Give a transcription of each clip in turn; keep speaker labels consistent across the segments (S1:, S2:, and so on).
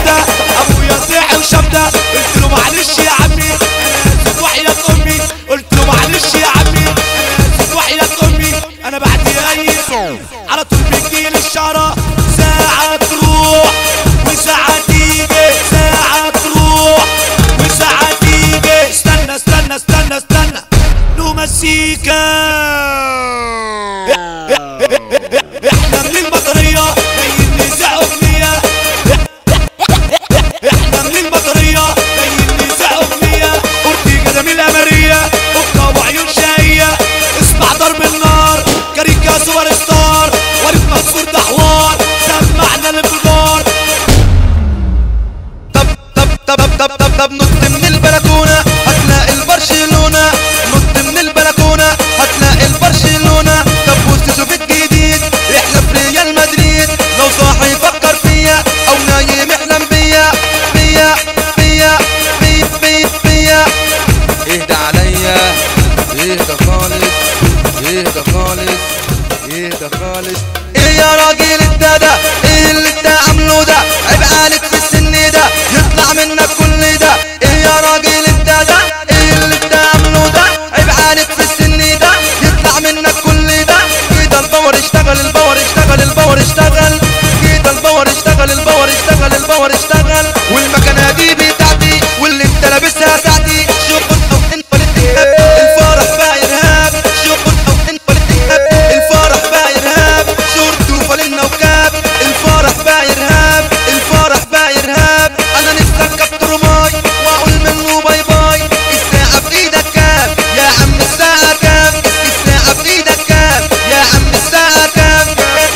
S1: شبده ابويا صحي وشبده قلت له معلش يا عمي انا اسف وحياة امي قلت له معلش يا عمي انا اسف وحياة امي انا بعد اي على طول بتجيلي الشعره ساعه تروح وساعه تيجي ساعه تروح وساعه تيجي استنى استنى استنى استنى نمسيكا احنا من المطرية جايين نذاع اغنية احنا من المطرية جايين نذاع اغنية اورتيجا ده من الامارية اوكا وعيون شقية اسمع ضرب النار كاريكا سوبر ستار وليد منصور ده حوار سمعنا الانفجار
S2: طب طب طب طب طب طب نط من البلكونة هتلاقي البرشلونة نط من البلكونة هتلاقي البرشلونة طب بص شوف الجديد احنا في ريال مدريد لو صاحي يفكر فيا او نايم يحلم بيا بيا بيا بيا بيا بيا اهدى عليا اهدى خالص اهدى خالص اهدى خالص ايه يا راجل انت ده ايه اللي انت عامله ده عيب عليك في السن ده يطلع منك كل ده ايه يا راجل انت ده ايه اللي انت عامله ده عيب عليك في السن ده يطلع منك كل ده كده الباور اشتغل الباور اشتغل الباور اشتغل كده الباور اشتغل الباور اشتغل الباور اشتغل والمكنه دي بتاعتي واللي انت لابسها ساعتي شغل او انت الفرح بقى ارهاب شغل او انت الفرح بقى ارهاب شورت وفانلة وكاب الفرح بقى ارهاب الفرح بقى ارهاب انا نفسي اركب ترماي واقول منه باي باي الساعة في ايدك كام يا عم الساعة كام الساعة في ايدك كام يا عم الساعة كام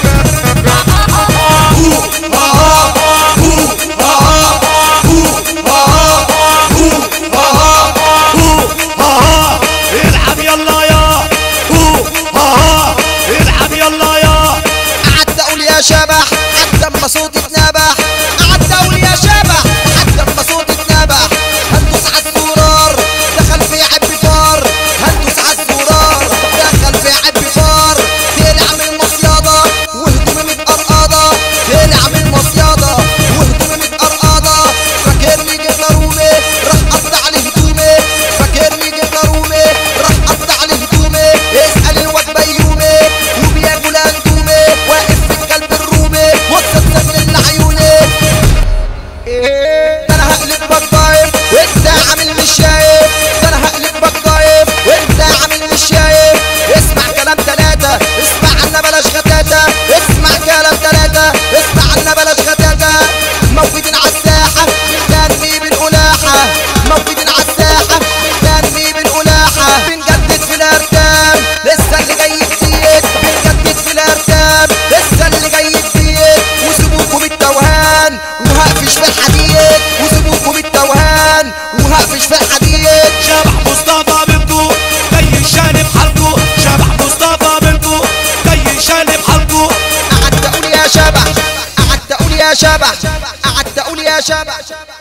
S1: العب يلا يا هو ها ها العب يلا يا
S3: قعدت اقول يا شبح حتى اما صوتي اتنبح قعدت اقول يا شبح حتى اما صوتي اتنبح هندوس على الزرار دخل في عب فار هندوس على الزرار دخل في عب فار تقلع من المصيادة وهدومي متقرقضة تقلع من المصيادة وهدومي متقرقضة فاكرني جبنا رومي راح قطع لي هدومي فاكرني جبنا رومي راح قطع لي هدومي اسأل الواد بيومي وبياكل اندومي واقف في الكلب الرومي وسط سن عيوني ده انا هقلب بطايف وانت عامل مش شايف ده انا هقلب بطايف وانت عامل مش شايف اسمع كلام تلاتة اسمع عنا بلاش غتاتة اسمع كلام تلاتة اسمع عنا بلاش غتاتة موجودين على الساحة بنغني بالقلاحة موجودين على الساحة بنغني بالقلاحة بنجدد في الارتام لسه اللي جاي جديد بنجدد في الارتام لسه اللي جاي جديد وسيبوكوا بالتوهان وهقفش في الحديد وسيبوكوا بالتوهان وهقفش في الحديد
S1: شبح مصطفى منكو جاي شانب حلقه شبح مصطفى منكو جاي شانب حلقه
S3: قعدت اقول يا شبح قعدت اقول يا شبح قعدت اقول يا شبح